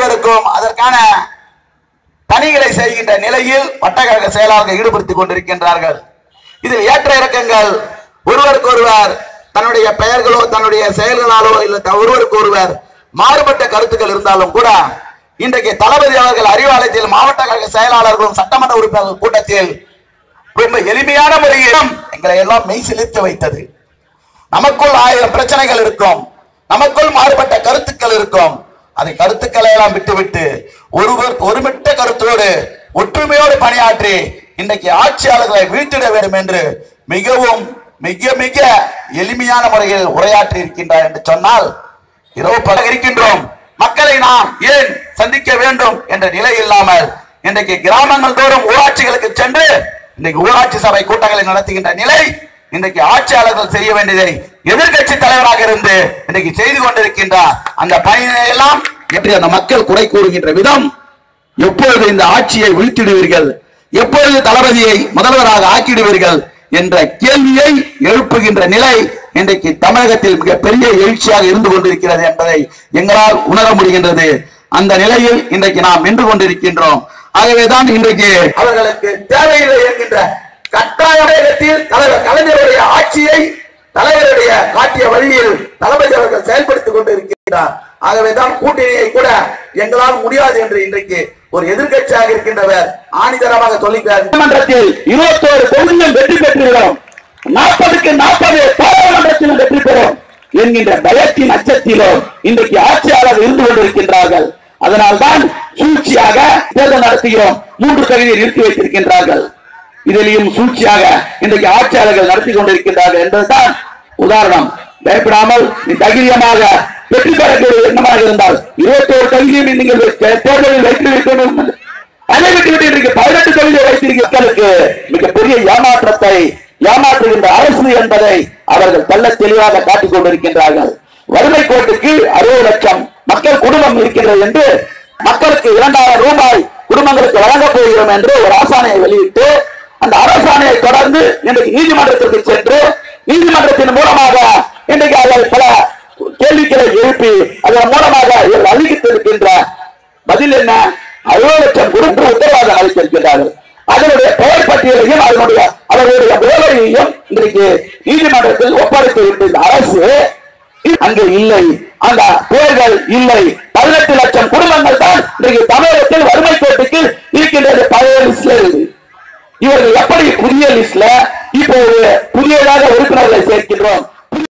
ஒவ்வொருவருக்கும் அதற்கான பணிகளை செய்கின்ற நிலையில் வட்டக்கழக செயலாளர்கள் ஈடுபடுத்திக் கொண்டிருக்கின்றார்கள் இதில் ஏற்ற இறக்கங்கள் ஒருவருக்கொருவர் தன்னுடைய பெயர்களோ தன்னுடைய செயல்களாலோ இல்ல த- ஒருவருக்கொருவர் மாறுபட்ட கருத்துக்கள் இருந்தாலும் கூட இன்றைக்கு தளபதி அவர்கள் அறிவாலயத்தில் மாவட்ட கழக செயலாளர்களும் சட்டமன்ற உறுப்பினர்கள் கூட்டத்தில் ரொம்ப எளிமையான முறையில் எங்களை எல்லாம் மெய் சிலிர்த்து வைத்தது நமக்குள் ஆயிரம் பிரச்சனைகள் இருக்கும் நமக்குள் மாறுபட்ட கருத்துக்கள் இருக்கும் அதை கருத்துக்களை எல்லாம் விட்டுவிட்டு ஒருவர் ஒருமிட்ட கருத்தோடு ஒற்றுமையோடு பணியாற்றி இன்றைக்கு ஆட்சியாளர்களை வீழ்த்திட வேண்டும் என்று மிகவும் மிக மிக எளிமையான முறையில் உரையாற்றி இருக்கின்றார் என்று சொன்னால் இரவு பல இருக்கின்றோம் மக்களை நாம் ஏன் சந்திக்க வேண்டும் என்ற நிலை இல்லாமல் இன்றைக்கு கிராமங்கள் தோறும் ஊராட்சிகளுக்கு சென்று இன்றைக்கு ஊராட்சி சபை கூட்டங்களை நடத்துகின்ற நிலை இன்றைக்கு ஆட்சியாளர்கள் செய்ய வேண்டியதை எதிர்க்கட்சி தலைவராக இருந்து இன்றைக்கு செய்து கொண்டிருக்கின்றார் அந்த பணியை எல்லாம் எப்படி அந்த மக்கள் குறை கூறுகின்ற விதம் எப்பொழுது இந்த ஆட்சியை வீழ்த்திடுவீர்கள் எப்பொழுது தளபதியை முதல்வராக ஆக்கிடுவீர்கள் என்ற கேள்வியை எழுப்புகின்ற நிலை இன்றைக்கு தமிழகத்தில் மிகப்பெரிய எழுச்சியாக இருந்து கொண்டிருக்கிறது என்பதை எங்களால் உணர முடிகின்றது அந்த நிலையில் இன்றைக்கு நாம் நின்று கொண்டிருக்கின்றோம் ஆகவேதான் இன்றைக்கு அவர்களுக்கு தேவையில்லை என்கின்ற கட்டாய வேகத்தில் தலைவர் கலைஞருடைய ஆட்சியை தலைவருடைய காட்டிய வழியில் தளபதி அவர்கள் செயல்படுத்திக் கொண்டிருக்கிறார் ஆகவேதான் கூட்டணியை கூட எங்களால் முடியாது என்று இன்றைக்கு ஒரு எதிர்க்கட்சியாக இருக்கின்றவர் ஆணிதரமாக சொல்லுகிறார் சட்டமன்றத்தில் இருபத்தோரு தொகுதிகள் வெற்றி பெற்றுகிறோம் நாற்பதுக்கு நாற்பது பாராளுமன்றத்திலும் வெற்றி பெறும் என்கின்ற பயத்தின் அச்சத்திலும் இன்றைக்கு ஆட்சியாளர் இருந்து கொண்டிருக்கின்றார்கள் அதனால்தான் சூழ்ச்சியாக தேர்தல் நடத்துகிறோம் மூன்று தொகுதியை நிறுத்தி வைத்திருக்கின்றார்கள் இதிலையும் சூழ்ச்சியாக இன்றைக்கு ஆட்சியாளர்கள் நடத்தி கொண்டிருக்கின்றார்கள் என்பதுதான் உதாரணம் பயப்படாமல் நீ தைரியமாக வெற்றி பெறக்கூடிய எண்ணமாக இருந்தால் இருபத்தோரு தொகுதியும் நீங்கள் தேர்தலில் வைத்து வைக்கணும் அதை விட்டுவிட்டு இன்றைக்கு பதினெட்டு தொகுதியை வைத்திருக்கிறதுக்கு மிகப்பெரிய ஏமாற்றத்தை ஏமாற்றுகின்ற அரசு என்பதை அவர்கள் தெள்ள தெளிவாக காட்டிக் கொண்டிருக்கின்றார்கள் வறுமை கோட்டுக்கு அறுபது லட்சம் மக்கள் குடும்பம் இருக்கின்றது என்று மக்களுக்கு இரண்டாயிரம் ரூபாய் குடும்பங்களுக்கு வழங்கப் போகிறோம் என்று ஒரு ஆசானையை வெளியிட்டு அந்த அரசாணையை தொடர்ந்து இன்றைக்கு நீதிமன்றத்திற்கு சென்று நீதிமன்றத்தின் மூலமாக இன்றைக்கு அவர்கள் பல கேள்விகளை எழுப்பி அதன் மூலமாக இவர்கள் அறிவித்திருக்கின்ற பதில் என்ன அறுபது லட்சம் குடும்ப உத்தரவாதம் அளித்திருக்கிறார்கள் அதனுடைய பெயர் பட்டியலையும் அதனுடைய அவர்களுடைய வேலையையும் இன்றைக்கு நீதிமன்றத்தில் ஒப்படைத்து விட்ட இந்த அரசு அங்கு இல்லை அந்த பெயர்கள் இல்லை பதினெட்டு லட்சம் குடும்பங்கள் தான் இன்றைக்கு தமிழகத்தில் வறுமை கோட்டுக்கு இருக்கின்றது பழைய லிஸ்ட்ல இருக்கு இவர்கள் எப்படி புதிய லிஸ்ட்ல இப்போ ஒரு புதியதாக உறுப்பினர்களை சேர்க்கின்றோம்